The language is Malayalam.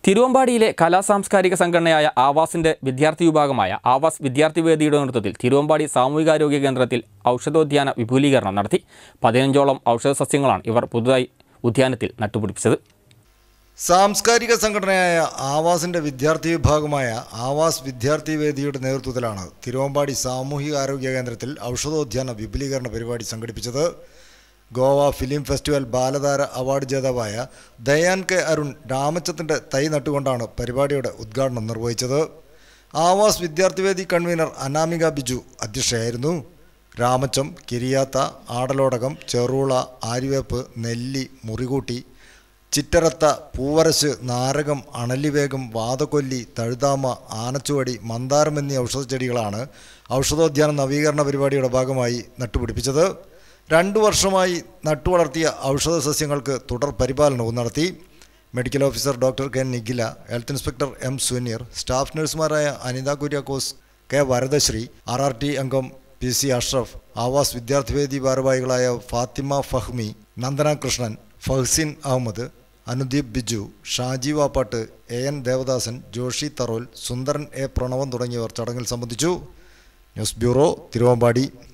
തിരുവമ്പാടിയിലെ കലാസാംസ്കാരിക സംഘടനയായ ആവാസിന്റെ വിദ്യാർത്ഥി വിഭാഗമായ ആവാസ് വിദ്യാർത്ഥി വേദിയുടെ നേതൃത്വത്തിൽ തിരുവമ്പാടി സാമൂഹികാരോഗ്യ കേന്ദ്രത്തിൽ ഔഷധോദ്യാന വിപുലീകരണം നടത്തി പതിനഞ്ചോളം ഔഷധ സസ്യങ്ങളാണ് ഇവർ പുതുതായി ഉദ്യാനത്തിൽ നട്ടുപിടിപ്പിച്ചത് സാംസ്കാരിക സംഘടനയായ ആവാസിന്റെ വിദ്യാർത്ഥി വിഭാഗമായ ആവാസ് വിദ്യാർത്ഥി വേദിയുടെ നേതൃത്വത്തിലാണ് തിരുവമ്പാടി സാമൂഹിക ആരോഗ്യ കേന്ദ്രത്തിൽ ഔഷധോദ്യാന വിപുലീകരണ പരിപാടി സംഘടിപ്പിച്ചത് ഗോവ ഫിലിം ഫെസ്റ്റിവൽ ബാലതാര അവാർഡ് ജേതാവായ ദയാൻ കെ അരുൺ രാമച്ചത്തിൻ്റെ തൈ നട്ടുകൊണ്ടാണ് പരിപാടിയുടെ ഉദ്ഘാടനം നിർവഹിച്ചത് ആവാസ് വിദ്യാർത്ഥിവേദി കൺവീനർ അനാമിക ബിജു അധ്യക്ഷയായിരുന്നു രാമച്ചം കിരിയാത്ത ആടലോടകം ചെറുള ആര്യവേപ്പ് നെല്ലി മുറികൂട്ടി ചിറ്ററത്ത പൂവരശ് നാരകം അണലിവേഗം വാതക്കൊല്ലി തഴുതാമ ആനച്ചുവടി മന്ദാരം എന്നീ ഔഷധച്ചെടികളാണ് ഔഷധോദ്യാന നവീകരണ പരിപാടിയുടെ ഭാഗമായി നട്ടുപിടിപ്പിച്ചത് രണ്ടു വർഷമായി നട്ടുവളർത്തിയ ഔഷധ സസ്യങ്ങൾക്ക് തുടർ പരിപാലനവും നടത്തി medical officer doctor K Nikhila health inspector M Suneer staff നഴ്സുമാരായ Anitha Kuriakose K Varadasree R R T അംഗം പി സി അഷ്റഫ് ആവാസ് വിദ്യാർത്ഥിവേദി ഭാരവാഹികളായ Fathima Fahmi Nandana Krishnan Fahsin Ahammed Anudeep Biju Shaji Vappatt A N Devadasan Joshi Tharol Sundaran A Pranavan തുടങ്ങിയവർ ചടങ്ങിൽ സംബന്ധിച്ചു ന്യൂസ് ബ്യൂറോ തിരുവമ്പാടി